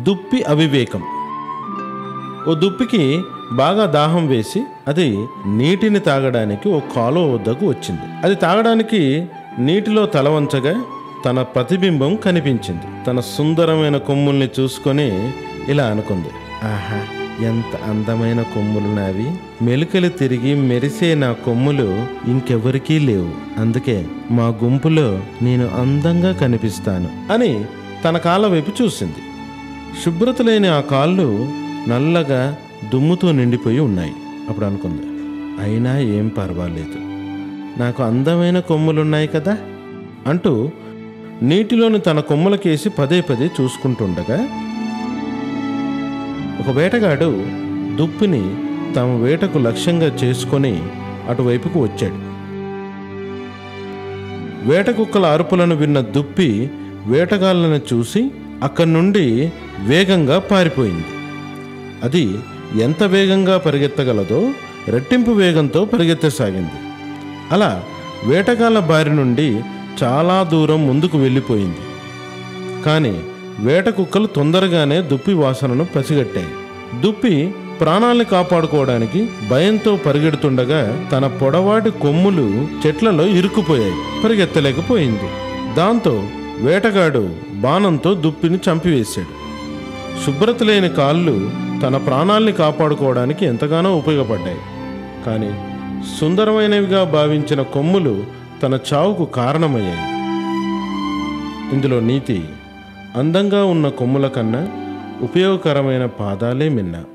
దుప్పి అవివేకం ఓ దుప్పికి బాగా దాహం వేసి అది నీటిని తాగడానికి ఓ కాలువ వద్దకు వచ్చింది అది తాగడానికి నీటిలో తల వంచగా తన ప్రతిబింబం కనిపించింది తన సుందరమైన కొమ్ముల్ని చూసుకొని ఇలా అనుకుంది ఆహా ఎంత అందమైన కొమ్ములు నావి మెలికలు తిరిగి మెరిసే నా కొమ్ములు ఇంకెవరికీ లేవు అందుకే మా గుంపులో నేను అందంగా కనిపిస్తాను అని తన కాళ్ళ వైపు చూసింది శుభ్రత లేని ఆ కాళ్ళు నల్లగా దుమ్ముతో నిండిపోయి ఉన్నాయి అప్పుడు అనుకుంది అయినా ఏం పర్వాలేదు నాకు అందమైన కొమ్ములున్నాయి కదా అంటూ నీటిలోని తన కొమ్ములకేసి పదే పదే చూసుకుంటుండగా ఒక వేటగాడు దుప్పిని తమ వేటకు లక్ష్యంగా చేసుకొని అటువైపుకు వచ్చాడు వేట కుక్కల అరుపులను విన్న దుప్పి వేటగాళ్ళను చూసి అక్కడి నుండి వేగంగా పారిపోయింది అది ఎంత వేగంగా పరిగెత్తగలదో రెట్టింపు వేగంతో పరిగెత్తసాగింది అలా వేటగాళ్ళ బారి నుండి చాలా దూరం ముందుకు వెళ్ళిపోయింది కానీ వేట కుక్కలు తొందరగానే దుప్పి వాసనను పసిగట్టాయి దుప్పి ప్రాణాల్ని కాపాడుకోవడానికి భయంతో పరిగెడుతుండగా తన పొడవాటి కొమ్ములు చెట్లలో ఇరుక్కుపోయాయి పరిగెత్తలేకపోయింది దాంతో వేటగాడు బాణంతో దుప్పిని చంపివేశాడు శుభ్రత లేని కాళ్ళు తన ప్రాణాల్ని కాపాడుకోవడానికి ఎంతగానో ఉపయోగపడ్డాయి కానీ సుందరమైనవిగా భావించిన కొమ్ములు తన చావుకు కారణమయ్యాయి ఇందులో నీతి అందంగా ఉన్న కొమ్ముల కన్నా ఉపయోగకరమైన పాదాలే మిన్న